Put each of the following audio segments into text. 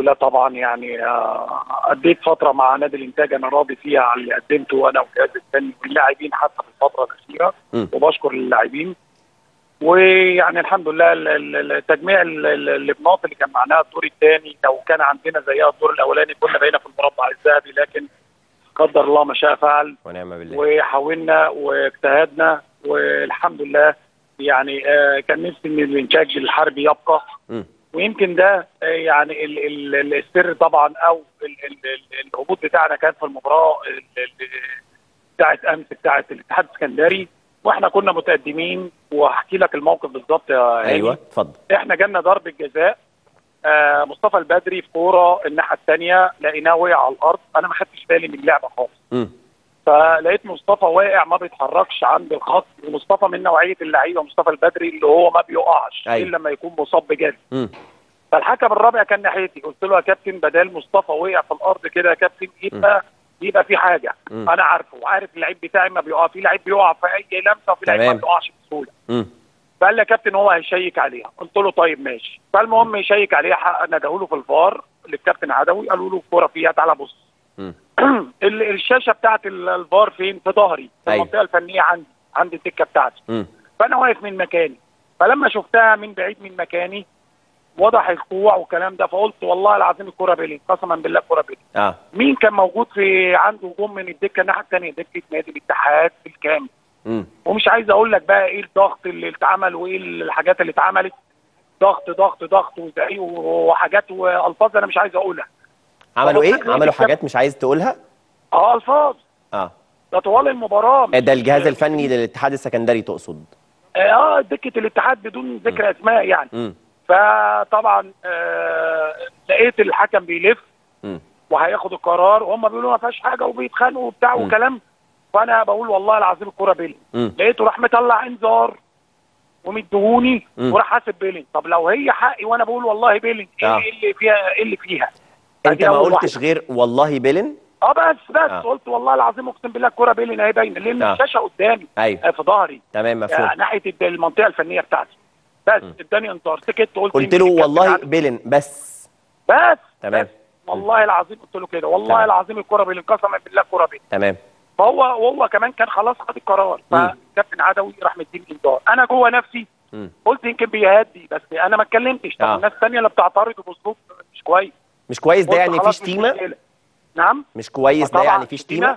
لله طبعا يعني آه، اديت فتره مع نادي الانتاج انا راضي فيها على اللي قدمته انا والجهاز الفني واللاعبين حتى في الفتره الاخيره مم. وبشكر اللاعبين ويعني الحمد لله ال- ال- التجميع ال- ال- البناط اللي كان معناها الدور الثاني لو كان عندنا زيها الدور الاولاني كنا بقينا في المربع الذهبي لكن قدر الله ما شاء فعل ونعم بالله وحاولنا واجتهدنا والحمد لله يعني آه، كان نفسي ان الانتاج الحربي يبقى مم. ويمكن ده آه، يعني ال- ال- السر طبعا او ال- ال- ال- الهبوط بتاعنا كان في المباراه ال- ال- بتاعت امس بتاعت الاتحاد السكندري واحنا كنا متقدمين واحكي لك الموقف بالظبط يا هاني. ايوه اتفضل احنا جالنا ضربه جزاء آه مصطفى البدري في كوره الناحيه الثانيه لقيناه وقع على الارض انا ما خدتش بالي من اللعبه خالص مم. فلقيت مصطفى واقع ما بيتحركش عند الخط ومصطفى من نوعيه اللعيبه مصطفى البدري اللي هو ما بيقعش أيوة. الا لما يكون مصاب بجد مم. فالحكم الرابع كان ناحيتي قلت له يا كابتن بدل مصطفى وقع في الارض كده يا كابتن يبقى يبقى في حاجه مم. انا عارفه وعارف اللعيب بتاعي ما بيقع في لعيب بيقع في اي لمسه وفي لعيب ما تمام. بيقعش بسهوله مم. فقال لي يا كابتن هو هيشيك عليها قلت له طيب ماشي فالمهم يشيك عليها ندهوا له في الفار للكابتن عدوي قالوا له الكوره فيها تعالى بص مم. ال- الشاشه بتاعت ال- الفار فين في ظهري في أيوة. المنطقه الفنيه عندي عند الدكه بتاعتي مم. فانا واقف من مكاني فلما شفتها من بعيد من مكاني وضح الكوع والكلام ده فقلت والله العظيم الكوره بيلي قسما بالله الكوره بيلي اه مين كان موجود في عنده هجوم من الدكه الناحيه الثانيه دكه نادي الاتحاد بالكامل مم. ومش عايز اقول لك بقى ايه الضغط اللي اتعمل وايه الحاجات اللي اتعملت ضغط ضغط ضغط وزعيق وحاجات والفاظ انا مش عايز اقولها عملوا بص ايه يا عملوا كابتن. حاجات مش عايز تقولها اه الفاظ اه ده طوال المباراه ده الجهاز الفني للاتحاد السكندري تقصد اه دكه الاتحاد بدون ذكر اسماء يعني مم. فطبعا آه لقيت الحكم بيلف مم. وهياخد القرار وهم بيقولوا ما فيهاش حاجه وبيتخانقوا وبتاع مم. وكلام فانا بقول والله العظيم الكوره بيلي مم. لقيته راح مطلع انذار ومديهوني مم. وراح حاسب بيلي طب لو هي حقي وانا بقول والله بيلي ايه آه. إيه اللي فيها ايه اللي فيها انت أدي ما أول قلتش واحدة. غير والله بيلن اه بس بس آه. قلت والله العظيم اقسم بالله الكوره بيلي اهي باينه لان آه. الشاشه قدامي ايوه آه، في ظهري تمام مفهوم آه، ناحيه الد- المنطقه الفنيه بتاعتي بس مم. اداني انذار سكت قلت قلت يمكن له الكابتن والله عادل- بيلن بس بس تمام. بس والله العظيم قلت له كده والله تمام. العظيم الكوره بيلي قسما بالله الكوره بيلي تمام فهو وهو كمان كان خلاص خد القرار مم. فكابتن عدوي راح مديني انذار انا جوه نفسي مم. قلت يمكن بيهدي بس انا ما اتكلمتش طب آه. الناس الثانيه اللي بتعترض باسلوب مش كويس مش كويس ده قلت يعني في خلاص مش شتيمه مشكلة. نعم مش كويس ده طبعاً يعني في شتيمه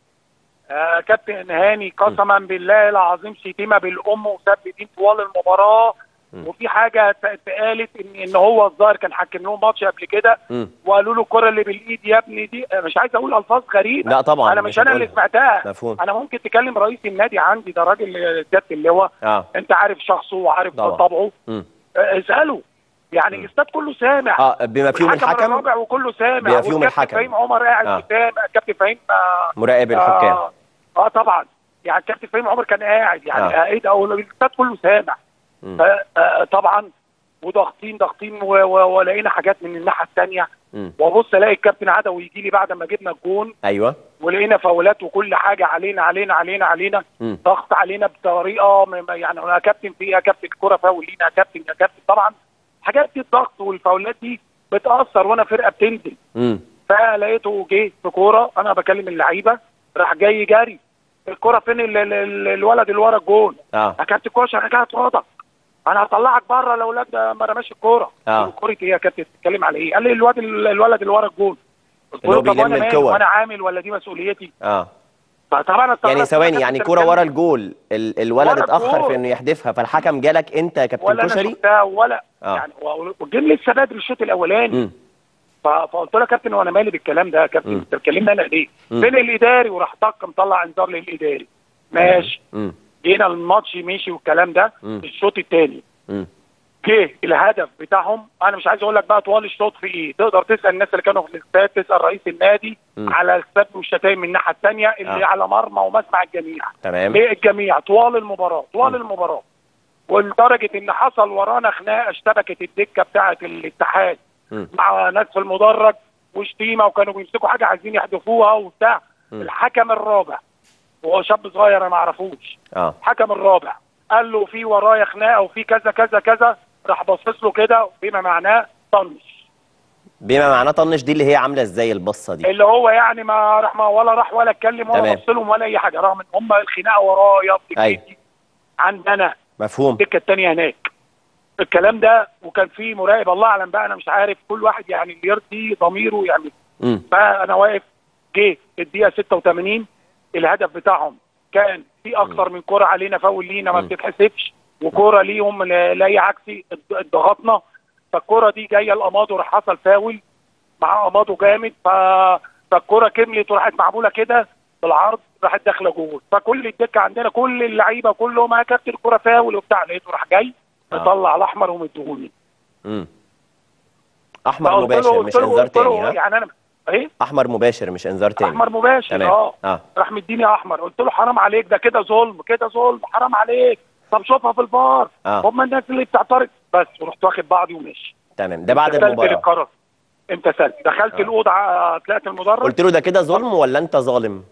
آه كابتن هاني قسما بالله العظيم شتيمه بالام وثبتين طوال المباراه مم. وفي حاجه ت- اتقالت ان ان هو الظاهر كان حكم لهم ماتش قبل كده مم. وقالوا له الكره اللي بالايد يا ابني دي آه، مش عايز اقول الفاظ غريبه لا طبعا انا مش, انا اللي هتقولها. سمعتها مفهوم انا ممكن تكلم رئيس النادي عندي ده راجل سياده اللواء اه انت عارف شخصه وعارف طبعا. طبعه مم. آه، اساله يعني مم. الاستاد كله سامع اه بما فيهم والحكم الحكم الرابع وكله سامع بما فيهم والكابتن الحكم. فهيم عمر قاعد آه. قدام الكابتن فهيم آه مراقب الحكام آه, اه طبعا يعني الكابتن فهيم عمر كان قاعد يعني آه. آه. ايه ده هو الاستاد كله سامع مم. فطبعا وضاغطين ضاغطين و- و- ولقينا حاجات من الناحيه الثانيه مم. وابص الاقي الكابتن عدوي يجي لي بعد ما جبنا الجون ايوه ولقينا فاولات وكل حاجه علينا علينا علينا علينا مم. ضغط علينا بطريقه م- يعني يا كابتن في إيه؟ يا كابتن الكوره فاول لينا يا كابتن يا كابتن طبعا حاجات دي الضغط والفاولات دي بتاثر وانا فرقه بتنزل مم. فلقيته جه في كوره انا بكلم اللعيبه راح جاي جري الكوره فين ال- ال- ال- الولد اللي ورا الجون اه يا كابتن كوش انا جاي اتوضى انا هطلعك بره لو ولاد ما رماش الكوره آه. قلت له كوره ايه يا كابتن بتتكلم على ايه قال لي الواد الولد اللي ورا الجون قلت اللي هو له طب بيلم وانا مالي الكور. وانا عامل ولا دي مسؤوليتي اه فطبعا أنا يعني استغربت. ثواني أنا يعني كابتن كوره بتتكلم ورا الجول ال الولد ورا اتاخر الجول. في انه يحدفها فالحكم جالك انت يا كابتن ولا انا كشري شفتها ولا آه. يعني و- والجيم لسه بدري الشوط الاولاني مم. ف- فقلت له يا كابتن وانا مالي بالكلام ده يا كابتن مم. انت بتكلمني انا ليه؟ مم. فين الاداري وراح طق مطلع انذار للاداري ماشي مم. جينا الماتش مشي والكلام ده مم. الشوط الثاني مم. جه الهدف بتاعهم انا مش عايز اقول لك بقى طوال الشوط في ايه تقدر تسال الناس اللي كانوا في الاستاد تسال رئيس النادي مم. على السب والشتايم من الناحيه الثانيه اللي آه. على مرمى ومسمع الجميع تمام ليه الجميع طوال المباراه طوال مم. المباراه ولدرجه ان حصل ورانا خناقه اشتبكت الدكه بتاعه الاتحاد مم. مع ناس في المدرج وشتيمه وكانوا بيمسكوا حاجه عايزين يحدفوها وبتاع مم. الحكم الرابع وهو شاب صغير انا ما اعرفوش اه الحكم الرابع قال له في ورايا خناقه وفي كذا كذا كذا راح باصص له كده بما معناه طنش بما معناه طنش دي اللي هي عامله ازاي البصه دي اللي هو يعني ما راح ما ولا راح ولا اتكلم ولا تمام. بص لهم ولا اي حاجه رغم ان هم الخناقه ورايا في أيوة. دكتي عندنا مفهوم الدكه الثانيه هناك الكلام ده وكان في مراقب الله اعلم بقى انا مش عارف كل واحد يعني اللي يرضي ضميره يعمل امم فانا واقف جه الدقيقه 86 الهدف بتاعهم كان في اكثر من كره علينا فاول لينا ما مم. بتتحسبش وكره ليهم لا لا هي عكسي ضغطنا فالكره دي جايه لامادو راح حصل فاول مع امادو جامد ف... فالكره كملت وراحت معموله كده بالعرض راحت داخله جول فكل الدكه عندنا كل اللعيبه كلهم يا كابتن الكره فاول وبتاع لقيته راح جاي آه. مطلع الاحمر ومديهوني امم احمر فقلت له- مباشر قلت مش له- انذار قلت له تاني ها يعني انا ايه احمر مباشر مش انذار تاني احمر مباشر تمام اه اه راح مديني احمر قلت له حرام عليك ده كده ظلم كده ظلم حرام عليك طب شوفها في البار آه. هم الناس اللي بتعترض بس ورحت واخد بعضي وماشي تمام ده بعد امتثلت المباراه للقرار امتثلت دخلت آه. الاوضه ع- طلعت المدرج قلت له ده كده ظلم ولا انت ظالم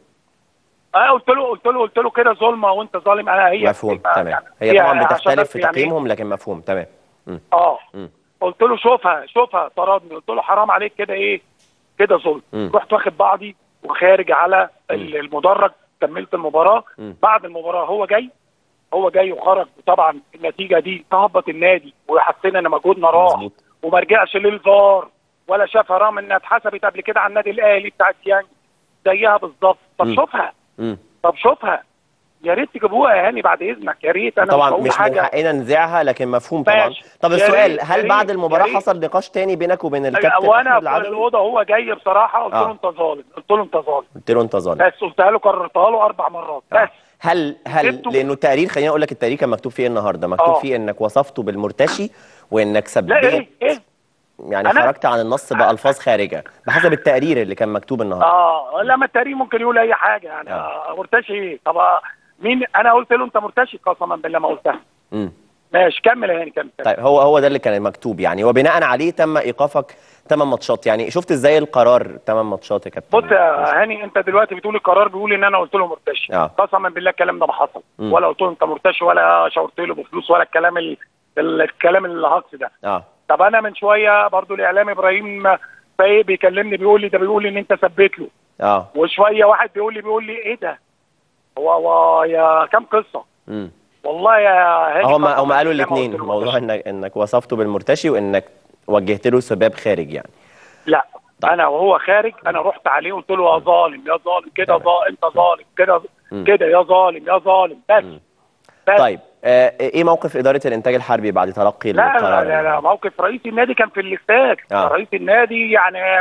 اه قلت له قلت له قلت له كده ظلمه وانت ظالم انا هي مفهوم آه، تمام يعني هي هي طبعا عشان بتختلف بس في يعني إيه؟ تقييمهم لكن مفهوم تمام مم. اه مم. قلت له شوفها شوفها طردني قلت له حرام عليك كده ايه كده ظلم مم. رحت واخد بعضي وخارج على ال- المدرج كملت المباراه مم. بعد المباراه هو جاي هو جاي وخرج طبعا النتيجه دي تهبط النادي وحسينا ان مجهودنا راح مظبوط وما رجعش للفار ولا شافها رغم انها اتحسبت قبل كده على النادي الاهلي بتاعت يانج زيها بالظبط طب مم. شوفها مم. طب شوفها يا ريت تجيبوها يا هاني بعد اذنك يا ريت انا طبعا مش بقول مش من حاجه حقنا ننزعها لكن مفهوم طبعا ماشي. طب يا السؤال ريت- يا هل ريت- بعد المباراه يا ريت. حصل نقاش تاني بينك وبين الكابتن وانا احمد في العدوي الاوضه هو جاي بصراحه قلت آه. له انت ظالم قلت له انت ظالم قلت له انت ظالم بس قلتها له كررتها له اربع مرات آه. بس هل هل جبته. لانه التقرير خليني اقول لك التقرير كان مكتوب فيه إيه النهارده مكتوب آه. فيه انك وصفته بالمرتشي وانك لا سبيت ايه ايه يعني أنا؟ خرجت عن النص بالفاظ خارجه بحسب التقرير اللي كان مكتوب النهارده اه لا ما التاريخ ممكن يقول اي حاجه يعني آه. آه. مرتشي ايه طب آه، مين انا قلت له انت مرتشي قسما بالله ما قلتها امم ماشي كمل يا هاني كمل كمل. طيب هو هو ده اللي كان مكتوب يعني وبناء عليه تم ايقافك 8 ماتشات يعني شفت ازاي القرار 8 ماتشات يا كابتن بص يا هاني انت دلوقتي بتقول القرار بيقول ان انا قلت له مرتشي آه. قسما بالله الكلام ده ما حصل مم. ولا قلت له انت مرتشي ولا شاورت له بفلوس ولا الكلام ال... ال- الكلام الهجص ده اه طب انا من شويه برضو الاعلام ابراهيم فايه بيكلمني بيقول لي ده بيقول لي ان انت ثبت له اه وشويه واحد بيقول لي بيقول لي ايه ده هو هو يا كام قصه امم والله يا هاني هم قسماً هم قالوا بالله ما قلت الاثنين له موضوع مرتشي. انك انك وصفته بالمرتشي وانك وجهت له سباب خارج يعني لا طيب. انا وهو خارج انا رحت عليه قلت له يا ظالم يا ظالم كده تمام. ظالم انت ظالم كده مم. كده يا ظالم يا ظالم بس مم. بس طيب آه ايه موقف اداره الانتاج الحربي بعد تلقي لا القرار لا لا, لا موقف رئيس النادي كان في الاستاد آه. رئيس النادي يعني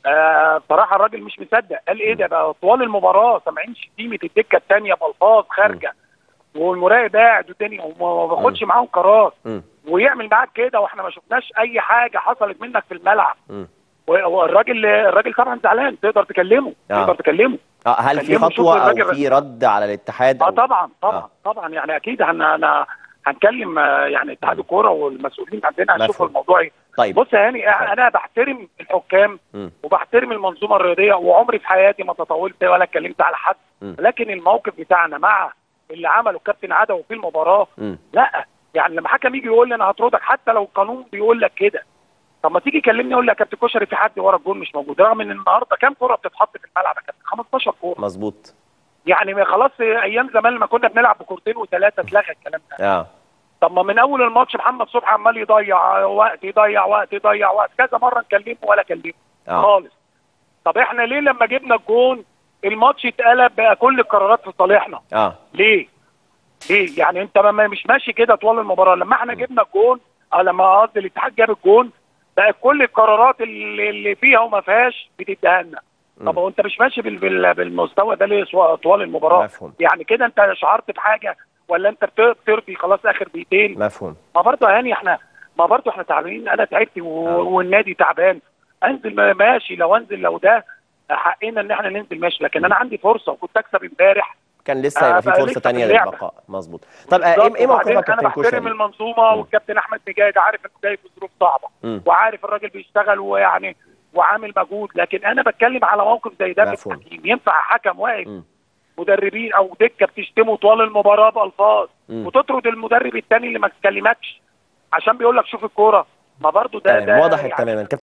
آه بصراحه الراجل مش مصدق قال ايه ده بقى طوال المباراه سامعين شتيمه الدكه الثانيه بالفاظ خارجه والمراقب قاعد والدنيا وما ما باخدش معاهم قرار مم. ويعمل معاك كده واحنا ما شفناش اي حاجه حصلت منك في الملعب مم. و- والراجل الراجل طبعا زعلان تقدر تكلمه آه. تقدر تكلمه اه هل في كلمه، شوف خطوه او الراجل- في رد على الاتحاد اه أو... طبعا طبعا آه. طبعا يعني اكيد هن أنا هنكلم آه، يعني اتحاد الكوره والمسؤولين عندنا هنشوف مفهوم. الموضوع ايه طيب بص يا هاني انا بحترم الحكام مم. وبحترم المنظومه الرياضيه وعمري في حياتي ما تطاولت ولا اتكلمت على حد مم. لكن الموقف بتاعنا مع اللي عمله الكابتن عدوي في المباراه مم. لا يعني لما حكم يجي يقول لي انا هطردك حتى لو القانون بيقول لك كده طب ما تيجي كلمني اقول لك يا كابتن كشري في حد ورا الجول مش موجود رغم ان النهارده كام كره بتتحط في الملعب يا كابتن 15 كوره مظبوط يعني خلاص ايام زمان لما كنا بنلعب بكورتين وثلاثه اتلغى الكلام ده اه طب ما من اول الماتش محمد صبحي عمال يضيع وقت يضيع وقت يضيع وقت كذا مره نكلمه ولا كلمه اه خالص طب احنا ليه لما جبنا الجون الماتش اتقلب بقى كل القرارات في صالحنا اه ليه ليه يعني انت ما مش ماشي كده طوال المباراه لما احنا جبنا الجون اه لما قصدي الاتحاد جاب الجون بقى كل القرارات اللي, اللي فيها وما فيهاش بتديها لنا طب هو انت مش ماشي بال- بال- بالمستوى ده ليه سوا- طوال المباراه مفهوم. يعني كده انت شعرت بحاجه ولا انت بت- بترضي خلاص اخر دقيقتين مفهوم ما برضه يعني احنا ما برضه احنا تعبانين انا تعبت و... آه. والنادي تعبان انزل ما- ماشي لو انزل لو ده حقنا ان احنا ننزل ماشي لكن انا عندي فرصه وكنت اكسب امبارح كان لسه آه، هيبقى في بقى فرصه لسه تانية في اللعبة. للبقاء مظبوط طب آه، بالظبط. ايه ايه وبعدين موقفك انا كابتن بحترم كشري المنظومه مم. والكابتن احمد مجاهد عارف انه جاي في ظروف صعبه مم. وعارف الراجل بيشتغل ويعني وعامل مجهود لكن انا بتكلم على موقف زي ده في مفهوم. التحكيم ينفع حكم واقف مم. مدربين او دكه بتشتمه طوال المباراه بالفاظ مم. وتطرد المدرب الثاني اللي ما تكلمكش عشان بيقول لك شوف الكوره ما برضه ده تمام ده وضحت يعني تماما